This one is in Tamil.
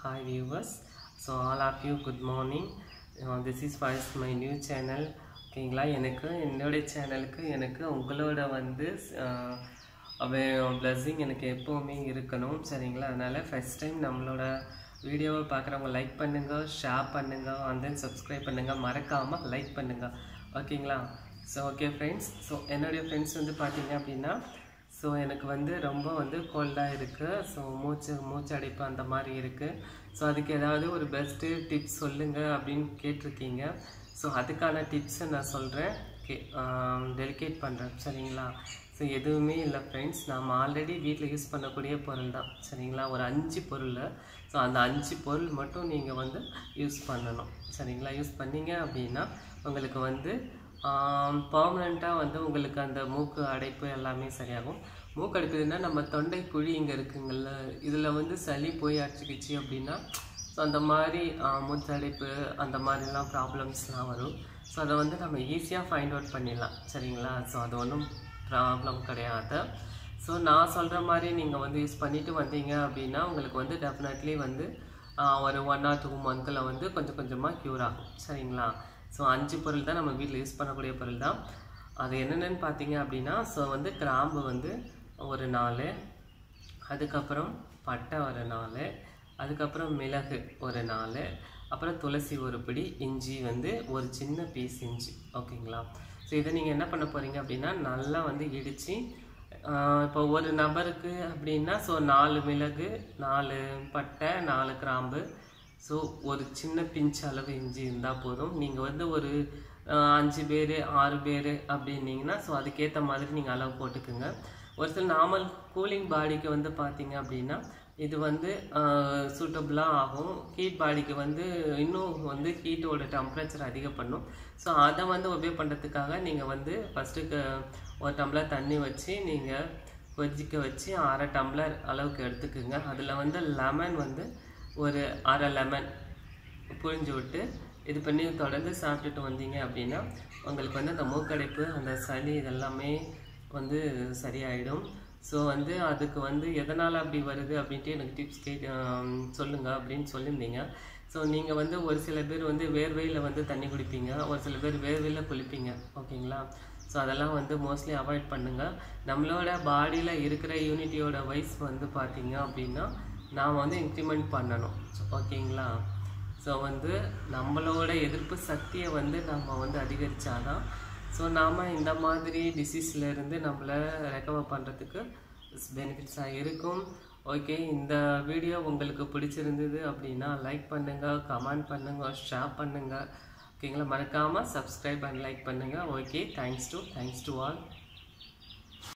Hi viewers. So all of you good morning. Uh, this is first my new channel. ஓகேங்களா எனக்கு என்னுடைய சேனலுக்கு எனக்கு உங்களோட வந்து பிளஸ்ஸிங் எனக்கு எப்போவுமே இருக்கணும் சரிங்களா அதனால் ஃபஸ்ட் டைம் நம்மளோட வீடியோவை பார்க்குறவங்க லைக் பண்ணுங்கள் ஷேர் பண்ணுங்கள் and then சப்ஸ்கிரைப் பண்ணுங்கள் மறக்காமல் லைக் பண்ணுங்கள் ஓகேங்களா ஸோ ஓகே ஃப்ரெண்ட்ஸ் ஸோ என்னுடைய ஃப்ரெண்ட்ஸ் வந்து பார்த்தீங்க அப்படின்னா ஸோ எனக்கு வந்து ரொம்ப வந்து கோல்டாக இருக்குது ஸோ மூச்சு மூச்சு அடைப்பு அந்த மாதிரி இருக்குது ஸோ அதுக்கு ஏதாவது ஒரு பெஸ்ட்டு டிப்ஸ் சொல்லுங்கள் அப்படின்னு கேட்டிருக்கீங்க ஸோ அதுக்கான டிப்ஸை நான் சொல்கிறேன் கே டெலிகேட் பண்ணுறேன் சரிங்களா ஸோ எதுவுமே இல்லை ஃப்ரெண்ட்ஸ் நம்ம ஆல்ரெடி வீட்டில் யூஸ் பண்ணக்கூடிய பொருள் தான் சரிங்களா ஒரு அஞ்சு பொருள் ஸோ அந்த அஞ்சு பொருள் மட்டும் நீங்கள் வந்து யூஸ் பண்ணணும் சரிங்களா யூஸ் பண்ணீங்க அப்படின்னா உங்களுக்கு வந்து பர்மனெண்ட்டாக வந்து உங்களுக்கு அந்த மூக்கு அடைப்பு எல்லாமே சரியாகும் மூக்கு அடைப்புனா நம்ம தொண்டை குழி இங்கே இருக்குங்கள்ல இதில் வந்து சளி போய் அடிச்சுக்கிச்சு அப்படின்னா ஸோ அந்த மாதிரி மூச்சு அடைப்பு அந்த மாதிரிலாம் ப்ராப்ளம்ஸ்லாம் வரும் ஸோ அதை வந்து நம்ம ஈஸியாக ஃபைண்ட் அவுட் பண்ணிடலாம் சரிங்களா ஸோ அது ஒன்றும் ப்ராப்ளம் கிடையாது ஸோ நான் சொல்கிற மாதிரி நீங்கள் வந்து யூஸ் பண்ணிவிட்டு வந்தீங்க அப்படின்னா உங்களுக்கு வந்து டெஃபினெட்லி வந்து ஆஹ், ஒரு ஒன் ஆர் டூ மந்தில் வந்து கொஞ்சம் கொஞ்சமாக க்யூர் ஆகும் சரிங்களா ஸோ அஞ்சு பொருள் தான் நம்ம வீட்டில் யூஸ் பண்ணக்கூடிய பொருள் தான் அது என்னென்னு பார்த்தீங்க அப்படின்னா ஸோ வந்து கிராம்பு வந்து ஒரு நாலு அதுக்கப்புறம் பட்டை ஒரு நாலு அதுக்கப்புறம் மிளகு ஒரு நாலு அப்புறம் துளசி ஒரு பிடி இஞ்சி வந்து ஒரு சின்ன பீஸ் இஞ்சி ஓகேங்களா ஸோ இதை நீங்கள் என்ன பண்ண போகிறீங்க அப்படின்னா நல்லா வந்து இடித்து இப்போ ஒரு நபருக்கு அப்படின்னா ஸோ நாலு மிளகு நாலு பட்டை நாலு கிராம்பு ஸோ ஒரு சின்ன பிஞ்ச் அளவு இஞ்சி இருந்தால் போதும் நீங்கள் வந்து ஒரு ஆஹ், அஞ்சு பேர் ஆறு பேர் அப்படின்னீங்கன்னா ஸோ அதுக்கேற்ற மாதிரி நீங்கள் அளவு போட்டுக்குங்க ஒரு சில நார்மல் கூலிங் பாடிக்கு வந்து பார்த்தீங்க அப்படின்னா இது வந்து சூட்டபுளாக ஆகும் ஹீட் பாடிக்கு வந்து இன்னும் வந்து ஹீட்டோட டெம்பரேச்சர் அதிகம் பண்ணும் ஸோ அதை வந்து ஒபே பண்ணுறதுக்காக நீங்கள் வந்து ஃபஸ்ட்டு ஒரு டம்ளர் தண்ணி வச்சு நீங்கள் கொதிக்க வச்சு அரை டம்ளர் அளவுக்கு எடுத்துக்குங்க அதில் வந்து லெமன் வந்து ஒரு அரை லெமன் புழிஞ்சு விட்டு இது பண்ணி தொடர்ந்து சாப்பிட்டுட்டு வந்தீங்க அப்படின்னா உங்களுக்கு வந்து அந்த மூக்கடைப்பு அந்த சளி இதெல்லாமே வந்து சரியாயிடும் ஸோ வந்து அதுக்கு வந்து எதனால் அப்படி வருது அப்படின்ட்டு எனக்கு டிப்ஸ் கே சொல்லுங்கள் அப்படின்னு சொல்லியிருந்தீங்க ஸோ நீங்கள் வந்து ஒரு சில பேர் வந்து வேர்வையில் வந்து தண்ணி குடிப்பீங்க ஒரு சில பேர் வேர்வையில் குளிப்பீங்க ஓகேங்களா ஸோ அதெல்லாம் வந்து மோஸ்ட்லி அவாய்ட் பண்ணுங்கள் நம்மளோட பாடியில் இருக்கிற யூனிட்டியோட வைஸ் வந்து பார்த்தீங்க அப்படின்னா நாம் வந்து இம்ப்ளிமெண்ட் பண்ணணும் ஓகேங்களா ஸோ வந்து நம்மளோட எதிர்ப்பு சக்தியை வந்து நம்ம வந்து அதிகரித்தாதான் ஸோ நாம் இந்த மாதிரி டிசீஸ்ல இருந்து நம்மளை ரெக்கவர் பண்ணுறதுக்கு பெனிஃபிட்ஸாக இருக்கும் ஓகே இந்த வீடியோ உங்களுக்கு பிடிச்சிருந்தது அப்படின்னா லைக் பண்ணுங்கள் கமெண்ட் பண்ணுங்கள் ஷேர் பண்ணுங்கள் ஓகேங்களா மறக்காமல் சப்ஸ்கிரைப் அண்ட் லைக் பண்ணுங்கள் okay thanks to thanks to all